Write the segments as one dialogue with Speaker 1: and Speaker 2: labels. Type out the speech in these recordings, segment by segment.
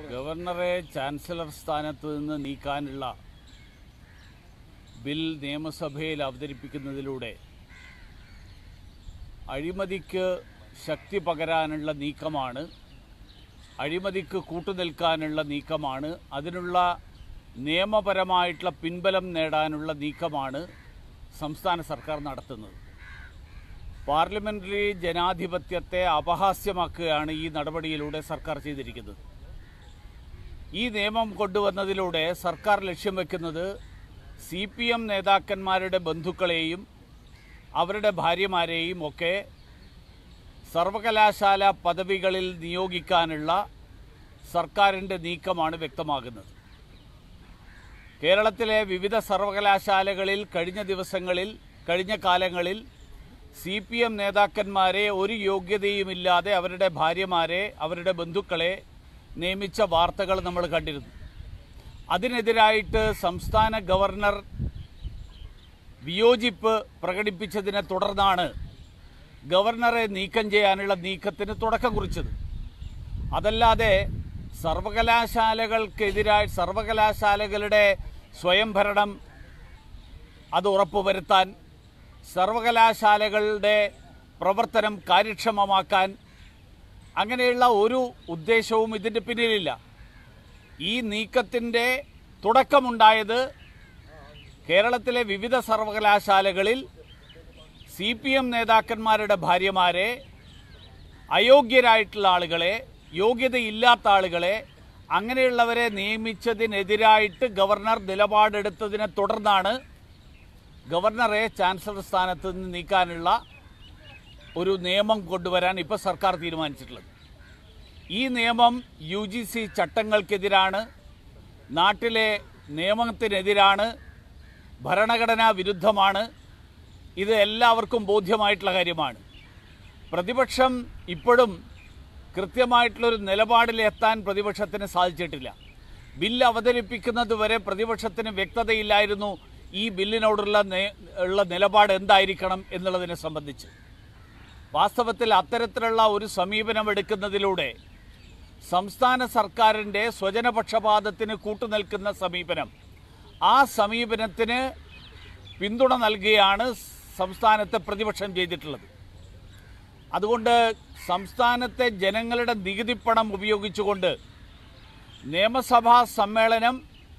Speaker 1: ഗവർണറെ ചാൻസലർ സ്ഥാനത്ത് നിന്ന് നീക്കാനുള്ള ബിൽ നിയമസഭയിൽ അവതരിപ്പിക്കുന്നതിലൂടെ അഴിമതിക്ക് ശക്തി പകരാനുള്ള നീക്കമാണ് അഴിമതിക്ക് കൂട്ടുനിൽക്കാനുള്ള നീക്കമാണ് അതിനുള്ള നിയമപരമായിട്ടുള്ള പിൻബലം നേടാനുള്ള നീക്കമാണ് സംസ്ഥാന സർക്കാർ നടത്തുന്നത് പാർലമെന്ററി ജനാധിപത്യത്തെ അപഹാസ്യമാക്കുകയാണ് ഈ നടപടിയിലൂടെ സർക്കാർ ചെയ്തിരിക്കുന്നത് ഈ നിയമം കൊണ്ടുവന്നതിലൂടെ സർക്കാർ ലക്ഷ്യം വെക്കുന്നത് സി പി എം നേതാക്കന്മാരുടെ ബന്ധുക്കളെയും അവരുടെ ഭാര്യമാരെയും ഒക്കെ സർവകലാശാല പദവികളിൽ നിയോഗിക്കാനുള്ള സർക്കാരിൻ്റെ നീക്കമാണ് വ്യക്തമാകുന്നത് കേരളത്തിലെ വിവിധ സർവകലാശാലകളിൽ കഴിഞ്ഞ ദിവസങ്ങളിൽ കഴിഞ്ഞ കാലങ്ങളിൽ സി പി എം നേതാക്കന്മാരെ ഒരു യോഗ്യതയുമില്ലാതെ അവരുടെ ഭാര്യമാരെ അവരുടെ ബന്ധുക്കളെ നിയമിച്ച വാർത്തകൾ നമ്മൾ കണ്ടിരുന്നു അതിനെതിരായിട്ട് സംസ്ഥാന ഗവർണർ വിയോജിപ്പ് പ്രകടിപ്പിച്ചതിനെ തുടർന്നാണ് ഗവർണറെ നീക്കം ചെയ്യാനുള്ള നീക്കത്തിന് തുടക്കം കുറിച്ചത് അതല്ലാതെ സർവകലാശാലകൾക്കെതിരായി സർവകലാശാലകളുടെ സ്വയംഭരണം അത് ഉറപ്പുവരുത്താൻ സർവകലാശാലകളുടെ പ്രവർത്തനം കാര്യക്ഷമമാക്കാൻ അങ്ങനെയുള്ള ഒരു ഉദ്ദേശവും ഇതിൻ്റെ പിന്നിലില്ല ഈ നീക്കത്തിൻ്റെ തുടക്കമുണ്ടായത് കേരളത്തിലെ വിവിധ സർവകലാശാലകളിൽ സി പി എം നേതാക്കന്മാരുടെ ഭാര്യമാരെ അയോഗ്യരായിട്ടുള്ള ആളുകളെ യോഗ്യതയില്ലാത്ത ആളുകളെ അങ്ങനെയുള്ളവരെ നിയമിച്ചതിനെതിരായിട്ട് ഗവർണർ നിലപാടെടുത്തതിനെ തുടർന്നാണ് ഗവർണറെ ചാൻസലർ സ്ഥാനത്ത് നിന്ന് നീക്കാനുള്ള ഒരു നിയമം കൊണ്ടുവരാൻ ഇപ്പോൾ സർക്കാർ തീരുമാനിച്ചിട്ടുള്ളത് ഈ നിയമം യു ജി സി ചട്ടങ്ങൾക്കെതിരാണ് നാട്ടിലെ നിയമത്തിനെതിരാണ് ഭരണഘടനാ വിരുദ്ധമാണ് ഇത് എല്ലാവർക്കും ബോധ്യമായിട്ടുള്ള കാര്യമാണ് പ്രതിപക്ഷം ഇപ്പോഴും കൃത്യമായിട്ടുള്ളൊരു നിലപാടിലെത്താൻ പ്രതിപക്ഷത്തിന് സാധിച്ചിട്ടില്ല ബില്ല് അവതരിപ്പിക്കുന്നത് വരെ പ്രതിപക്ഷത്തിന് വ്യക്തതയില്ലായിരുന്നു ഈ ബില്ലിനോടുള്ള നേ- ഉള്ള നിലപാട് എന്തായിരിക്കണം എന്നുള്ളതിനെ സംബന്ധിച്ച് വാസ്തവത്തിൽ അത്തരത്തിലുള്ള ഒരു സമീപനം എടുക്കുന്നതിലൂടെ സംസ്ഥാന സർക്കാരിൻ്റെ സ്വജനപക്ഷപാതത്തിന് കൂട്ടുനിൽക്കുന്ന സമീപനം ആ സമീപനത്തിന് പിന്തുണ നൽകുകയാണ് സംസ്ഥാനത്തെ പ്രതിപക്ഷം ചെയ്തിട്ടുള്ളത് അതുകൊണ്ട് സംസ്ഥാനത്തെ ജനങ്ങളുടെ നികുതിപ്പണം ഉപയോഗിച്ചുകൊണ്ട് നിയമസഭാ സമ്മേളനം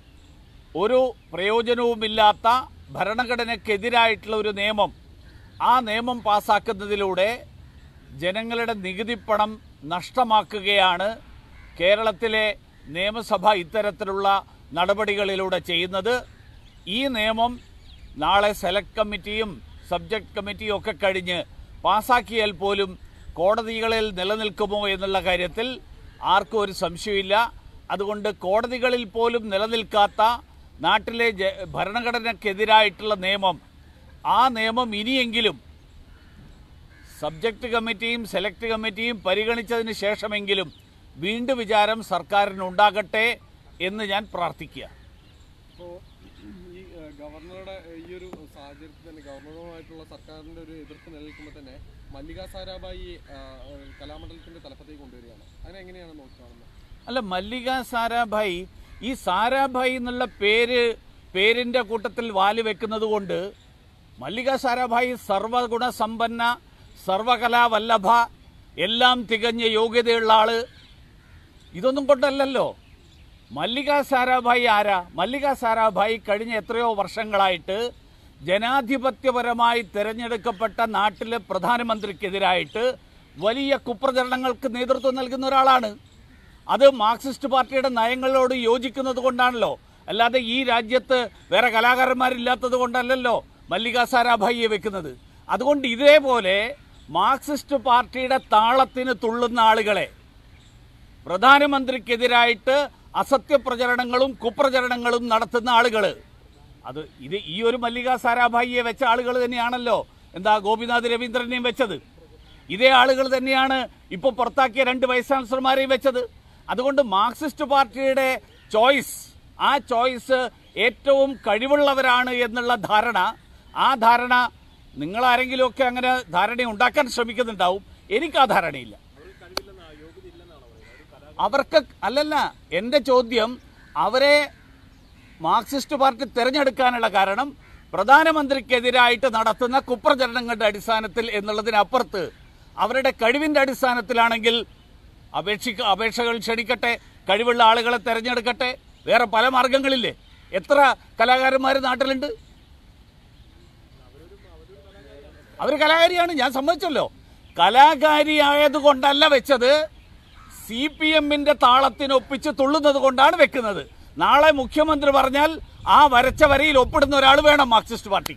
Speaker 1: ഒരു പ്രയോജനവുമില്ലാത്ത ഭരണഘടനയ്ക്കെതിരായിട്ടുള്ള ഒരു നിയമം ആ നിയമം പാസാക്കുന്നതിലൂടെ ജനങ്ങളുടെ നികുതിപ്പണം നഷ്ടമാക്കുകയാണ് കേരളത്തിലെ നിയമസഭ ഇത്തരത്തിലുള്ള നടപടികളിലൂടെ ചെയ്യുന്നത് ഈ നിയമം നാളെ സെലക്ട് കമ്മിറ്റിയും സബ്ജക്ട് കമ്മിറ്റിയും ഒക്കെ കഴിഞ്ഞ് പാസാക്കിയാൽ പോലും കോടതികളിൽ നിലനിൽക്കുമോ എന്നുള്ള കാര്യത്തിൽ ആർക്കും ഒരു സംശയമില്ല അതുകൊണ്ട് കോടതികളിൽ പോലും നിലനിൽക്കാത്ത നാട്ടിലെ ജ- ഭരണഘടനയ്ക്കെതിരായിട്ടുള്ള നിയമം ആ നിയമം ഇനിയെങ്കിലും സബ്ജക്ട് കമ്മിറ്റിയും സെലക്ട് കമ്മിറ്റിയും പരിഗണിച്ചതിന് ശേഷമെങ്കിലും വീണ്ടും വിചാരം സർക്കാരിനുണ്ടാകട്ടെ എന്ന് ഞാൻ പ്രാർത്ഥിക്കുക
Speaker 2: ഇപ്പോൾ ഈ ഏഹ്, ഗവർണറുടെ ഈ ഒരു സാഹചര്യത്തിൽ തന്നെ ഗവർണറുമായിട്ടുള്ള സർക്കാരിന്റെ ഒരു എതിർപ്പ് നിലനിൽക്കുമ്പോൾ തന്നെ മല്ലിക സാരാഭായി ആഹ്, കലാമണ്ഡലത്തിന്റെ തലപ്പത്തേക്ക് കൊണ്ടുവരികയാണ് അതിനെങ്ങനെയാണ് നോക്കുകയാണെന്ന്
Speaker 1: അല്ല മല്ലിക സാരാഭായി ഈ സാരാഭായി എന്നുള്ള പേര് പേരിന്റെ കൂട്ടത്തിൽ വാല് വെക്കുന്നത് കൊണ്ട് മല്ലിക സാരാഭായി സർവഗുണ സമ്പന്ന സർവകലാവല്ലഭ എല്ലാം തികഞ്ഞ യോഗ്യതയുള്ള ആള് ഇതൊന്നും കൊണ്ടല്ലല്ലോ മല്ലിക സാരാഭായി ആരാ മല്ലിക സാരാഭായി കഴിഞ്ഞ എത്രയോ വർഷങ്ങളായിട്ട് ജനാധിപത്യപരമായി തിരഞ്ഞെടുക്കപ്പെട്ട നാട്ടിലെ പ്രധാനമന്ത്രിക്കെതിരായിട്ട് വലിയ കുപ്രചരണങ്ങൾക്ക് നേതൃത്വം നൽകുന്ന ഒരാളാണ് അത് മാർക്സിസ്റ്റ് പാർട്ടിയുടെ നയങ്ങളോട് യോജിക്കുന്നത് കൊണ്ടാണല്ലോ അല്ലാതെ ഈ രാജ്യത്ത് വേറെ കലാകാരന്മാരില്ലാത്തത് കൊണ്ടല്ലല്ലോ മല്ലിക സാരാഭായിയെ വെക്കുന്നത് അതുകൊണ്ട് ഇതേപോലെ മാർക്സിസ്റ്റ് പാർട്ടിയുടെ താളത്തിന് തുള്ളുന്ന ആളുകളെ പ്രധാനമന്ത്രിക്കെതിരായിട്ട് അസത്യ പ്രചരണങ്ങളും കുപ്രചരണങ്ങളും നടത്തുന്ന ആളുകൾ അത് ഇത് ഈ ഒരു മല്ലിക സാരാഭായിയെ വെച്ച ആളുകൾ തന്നെയാണല്ലോ എന്താ ഗോപിനാഥ് രവീന്ദ്രനെയും വെച്ചത് ഇതേ ആളുകൾ തന്നെയാണ് ഇപ്പോൾ പുറത്താക്കിയ രണ്ട് വൈസ് ചാൻസലർമാരെയും വെച്ചത് അതുകൊണ്ട് മാർക്സിസ്റ്റ് പാർട്ടിയുടെ ചോയ്സ് ആ ചോയ്സ് ഏറ്റവും കഴിവുള്ളവരാണ് എന്നുള്ള ധാരണ ആ ധാരണ നിങ്ങളാരെങ്കിലുമൊക്കെ അങ്ങനെ ധാരണ ഉണ്ടാക്കാൻ ശ്രമിക്കുന്നുണ്ടാവും എനിക്ക് ആ ധാരണയില്ല അവർക്ക് അല്ലല്ല എൻ്റെ ചോദ്യം അവരെ മാർക്സിസ്റ്റ് പാർട്ടി തിരഞ്ഞെടുക്കാനുള്ള കാരണം പ്രധാനമന്ത്രിക്കെതിരായിട്ട് നടത്തുന്ന കുപ്രചരണങ്ങളുടെ അടിസ്ഥാനത്തിൽ എന്നുള്ളതിനപ്പുറത്ത് അവരുടെ കഴിവിൻ്റെ അടിസ്ഥാനത്തിലാണെങ്കിൽ അപേക്ഷിക്ക അപേക്ഷകൾ ക്ഷണിക്കട്ടെ കഴിവുള്ള ആളുകളെ തിരഞ്ഞെടുക്കട്ടെ വേറെ പല മാർഗങ്ങളില്ലേ എത്ര കലാകാരന്മാർ നാട്ടിലുണ്ട് അവർ കലാകാരിയാണ് ഞാൻ സമ്മതിച്ചല്ലോ കലാകാരിയായത് കൊണ്ടല്ല വെച്ചത് സി പി എമ്മിന്റെ താളത്തിനൊപ്പിച്ച് തുള്ളുന്നത് കൊണ്ടാണ് വെക്കുന്നത് നാളെ മുഖ്യമന്ത്രി പറഞ്ഞാൽ ആ വരച്ച വരയിൽ ഒപ്പിടുന്ന ഒരാൾ വേണം മാർക്സിസ്റ്റ് പാർട്ടി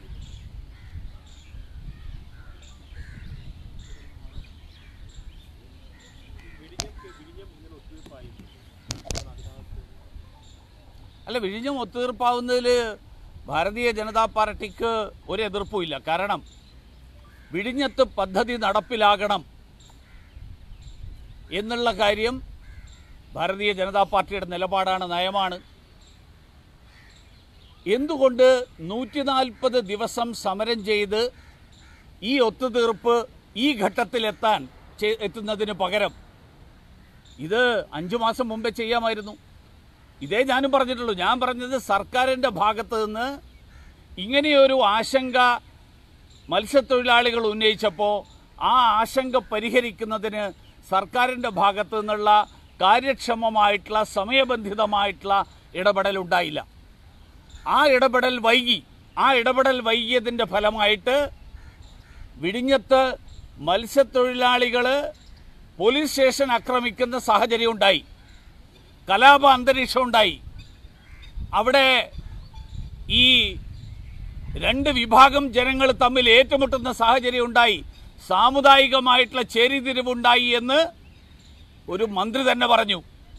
Speaker 1: അല്ല വിഴിഞ്ഞം ഒത്തുതീർപ്പാവുന്നതിൽ ഭാരതീയ ജനതാ പാർട്ടിക്ക് ഒരു എതിർപ്പുമില്ല കാരണം വിഴിഞ്ഞത്ത് പദ്ധതി നടപ്പിലാകണം എന്നുള്ള കാര്യം ഭാരതീയ ജനതാ പാർട്ടിയുടെ നിലപാടാണ് നയമാണ് എന്തുകൊണ്ട് നൂറ്റി നാൽപ്പത് ദിവസം സമരം ചെയ്ത് ഈ ഒത്തുതീർപ്പ് ഈ ഘട്ടത്തിലെത്താൻ ചെ- എത്തുന്നതിന് പകരം ഇത് അഞ്ചു മാസം മുമ്പേ ചെയ്യാമായിരുന്നു ഇതേ ഞാനും പറഞ്ഞിട്ടുള്ളൂ ഞാൻ പറഞ്ഞത് സർക്കാരിൻ്റെ ഭാഗത്ത് നിന്ന് ഇങ്ങനെയൊരു ആശങ്ക മത്സ്യത്തൊഴിലാളികൾ ഉന്നയിച്ചപ്പോൾ ആ ആശങ്ക പരിഹരിക്കുന്നതിന് സർക്കാരിൻ്റെ ഭാഗത്തു നിന്നുള്ള കാര്യക്ഷമമായിട്ടുള്ള സമയബന്ധിതമായിട്ടുള്ള ഇടപെടൽ ഉണ്ടായില്ല ആ ഇടപെടൽ വൈകി ആ ഇടപെടൽ വൈകിയതിൻ്റെ ഫലമായിട്ട് വിഴിഞ്ഞത്ത് മത്സ്യത്തൊഴിലാളികൾ പോലീസ് സ്റ്റേഷൻ ആക്രമിക്കുന്ന സാഹചര്യം ഉണ്ടായി കലാപ അന്തരീക്ഷം ഉണ്ടായി അവിടെ ഈ രണ്ട് വിഭാഗം ജനങ്ങൾ തമ്മിൽ ഏറ്റുമുട്ടുന്ന സാഹചര്യം ഉണ്ടായി സാമുദായികമായിട്ടുള്ള ചേരിതിരിവുണ്ടായി എന്ന് ഒരു മന്ത്രി തന്നെ പറഞ്ഞു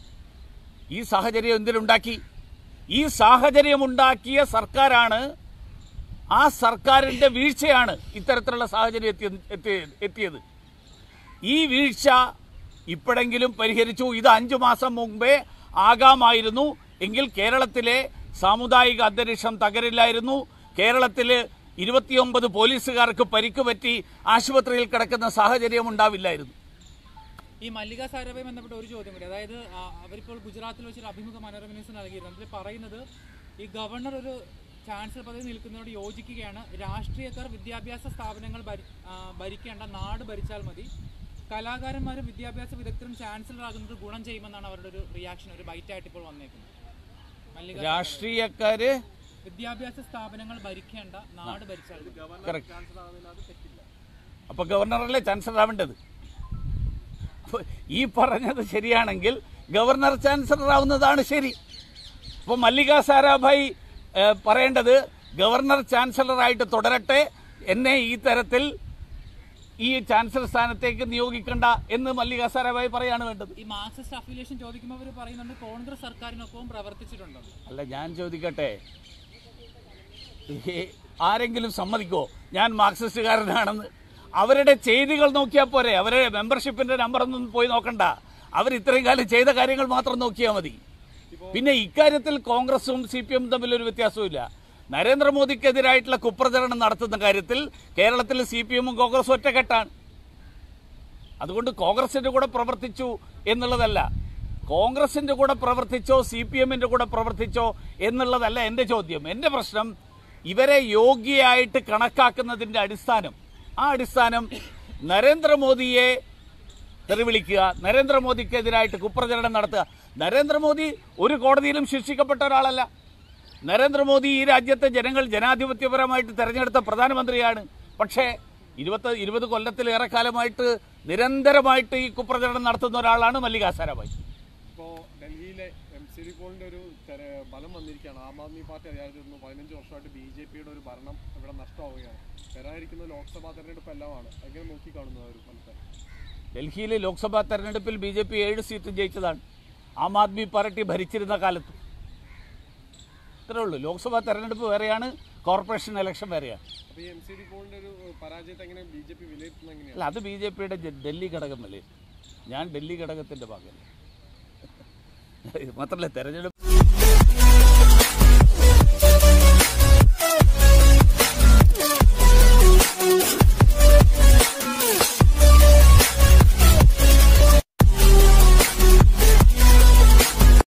Speaker 1: ഈ സാഹചര്യം എന്തിനുണ്ടാക്കി ഈ സാഹചര്യം ഉണ്ടാക്കിയ സർക്കാരാണ് ആ സർക്കാരിന്റെ വീഴ്ചയാണ് ഇത്തരത്തിലുള്ള സാഹചര്യം എത്തി- എത്തി- എത്തിയത് ഈ വീഴ്ച ഇപ്പോഴെങ്കിലും പരിഹരിച്ചു ഇത് അഞ്ചു മാസം മുമ്പേ ആകാമായിരുന്നു എങ്കിൽ കേരളത്തിലെ സാമുദായിക അന്തരീക്ഷം തകരില്ലായിരുന്നു കേരളത്തിൽ ഇരുപത്തിയൊമ്പത് പോലീസുകാർക്ക് പരിക്ക് പറ്റി ആശുപത്രിയിൽ കിടക്കുന്ന സാഹചര്യം ഉണ്ടാവില്ലായിരുന്നു
Speaker 3: ഈ മല്ലിക സാരാഭായി ബന്ധപ്പെട്ട ഒരു ചോദ്യം കൂടി അതായത് ആ, അവരിപ്പോൾ ഗുജറാത്തിൽ വെച്ചൊരു അഭിമുഖ മനോരമ ന്യൂസ് നൽകിയിരുന്നു അതിൽ പറയുന്നത് ഈ ഗവർണർ ഒരു ചാൻസലർ പദവി നിൽക്കുന്നതിനോട് യോജിക്കുകയാണ് രാഷ്ട്രീയക്കാർ വിദ്യാഭ്യാസ സ്ഥാപനങ്ങൾ ഭരി- ആ, ഭരിക്കേണ്ട നാട് ഭരിച്ചാൽ മതി കലാകാരന്മാരും വിദ്യാഭ്യാസ വിദഗ്ധരും ചാൻസലർ ആകുന്നത് ഗുണം ചെയ്യുമെന്നാണ് അവരുടെ ഒരു റിയാക്ഷൻ ഒരു ബൈറ്റായിട്ട് ഇപ്പോൾ വന്നേക്കുന്നത് മല്ലിക
Speaker 1: രാഷ്ട്രീയക്കാര്
Speaker 3: വിദ്യാഭ്യാസ സ്ഥാപനങ്ങൾ ഭരിക്കേണ്ട നാട് ഭരിച്ചാൽ മതി
Speaker 1: കറക്റ്റ് അപ്പൊ ഗവർണറല്ലേ ചാൻസലർ ആവേണ്ടത് അപ്പൊ ഈ പറഞ്ഞത് ശരിയാണെങ്കിൽ ഗവർണർ ചാൻസലർ ആവുന്നതാണ് ശരി അപ്പൊ മല്ലിക സാരാഭായി ഏഹ്, പറയേണ്ടത് ഗവർണർ ചാൻസലറായിട്ട് തുടരട്ടെ എന്നെ ഈ തരത്തിൽ ഈ ചാൻസലർ സ്ഥാനത്തേക്ക് നിയോഗിക്കണ്ട എന്ന് മല്ലിക സാരാഭായി പറയാണ് വേണ്ടത്
Speaker 3: ഈ മാർക്സിസ്റ്റ് അഫിലിയേഷൻ ചോദിക്കുമ്പോൾ അവർ പറയുന്നുണ്ട് കോൺഗ്രസ് സർക്കാരിനൊപ്പവും പ്രവർത്തിച്ചിട്ടുണ്ടെന്ന്
Speaker 1: അല്ല ഞാൻ ചോദിക്കട്ടെ ഈ ആരെങ്കിലും സമ്മതിക്കോ ഞാൻ മാർക്സിസ്റ്റുകാരനാണെന്ന് അവരുടെ ചെയ്തികൾ നോക്കിയാൽ പോരെ അവരുടെ മെമ്പർഷിപ്പിന്റെ നമ്പറൊന്നും പോയി നോക്കണ്ട അവർ ഇത്രയും കാലം ചെയ്ത കാര്യങ്ങൾ മാത്രം നോക്കിയാൽ മതി പിന്നെ ഇക്കാര്യത്തിൽ കോൺഗ്രസും സി പി എമ്മും തമ്മിൽ ഒരു വ്യത്യാസവുമില്ല നരേന്ദ്രമോദിക്കെതിരായിട്ടുള്ള കുപ്രചരണം നടത്തുന്ന കാര്യത്തിൽ കേരളത്തിൽ സി പി എമ്മും കോൺഗ്രസും ഒറ്റക്കെട്ടാണ് അതുകൊണ്ട് കോൺഗ്രസിന്റെ കൂടെ പ്രവർത്തിച്ചു എന്നുള്ളതല്ല കോൺഗ്രസിന്റെ കൂടെ പ്രവർത്തിച്ചോ സി പി എമ്മിന്റെ കൂടെ പ്രവർത്തിച്ചോ എന്നുള്ളതല്ല എന്റെ ചോദ്യം എന്റെ പ്രശ്നം ഇവരെ യോഗ്യയായിട്ട് കണക്കാക്കുന്നതിന്റെ അടിസ്ഥാനം ആ അടിസ്ഥാനം നരേന്ദ്രമോദിയെ തെറിവിളിക്കുക നരേന്ദ്രമോദിക്കെതിരായിട്ട് കുപ്രചരണം നടത്തുക നരേന്ദ്രമോദി ഒരു കോടതിയിലും ശിക്ഷിക്കപ്പെട്ട ഒരാളല്ല നരേന്ദ്രമോദി ഈ രാജ്യത്തെ ജനങ്ങൾ ജനാധിപത്യപരമായിട്ട് തെരഞ്ഞെടുത്ത പ്രധാനമന്ത്രിയാണ് പക്ഷേ ഇരുപത്തി ഇരുപത് കൊല്ലത്തിലേറെ കാലമായിട്ട് നിരന്തരമായിട്ട് ഈ കുപ്രചരണം നടത്തുന്ന ഒരാളാണ് മല്ലിക സാരാഭായി
Speaker 2: ഇപ്പോൾ ഡൽഹിയിലെ എം സി ഡി പോളിന്റെ ഒരു തെര- ബലം വന്നിരിക്കുകയാണ് ആം ആദ്മി പാർട്ടി അധികാരത്തിരുന്നു പതിനഞ്ച് വർഷമായിട്ട് ബി ജെ പിയുടെ ഒരു ഭരണം ഇവിടെ നഷ്ടമാവുകയാണ് വരാനിരിക്കുന്ന ലോക്സഭാ തെരഞ്ഞെടുപ്പ് എല്ലാമാണ് എങ്ങനെ നോക്കിക്കാണുന്നു ആ ഒരു ഫലത്തെ
Speaker 1: ഡൽഹിയിലെ ലോക്സഭാ തെരഞ്ഞെടുപ്പിൽ ബി ജെ പി ഏഴ് സീറ്റ് ജയിച്ചതാണ് ആം ആദ്മി പാർട്ടി ഭരിച്ചിരുന്ന കാലത്ത് ഇത്രേ ഉള്ളൂ ലോക്സഭാ തെരഞ്ഞെടുപ്പ് വേറെയാണ് കോർപ്പറേഷൻ ഇലക്ഷൻ വേറെയാണ്
Speaker 2: അപ്പോൾ ഈ എം സി ഡി പോളിന്റെ ഒരു ഏഹ്, പരാജയത്തെ എങ്ങനെ ബി ജെ പി വിലയിരുത്തുന്നത് എങ്ങനെയാണ്
Speaker 1: അല്ല അത് ബി ജെ പിയുടെ ഡൽഹി ഘടകം അല്ലേ ഞാൻ ഡൽഹി ഘടകത്തിന്റെ ഭാഗമല്ല മാത്രമല്ല തെരഞ്ഞെടുപ്പ്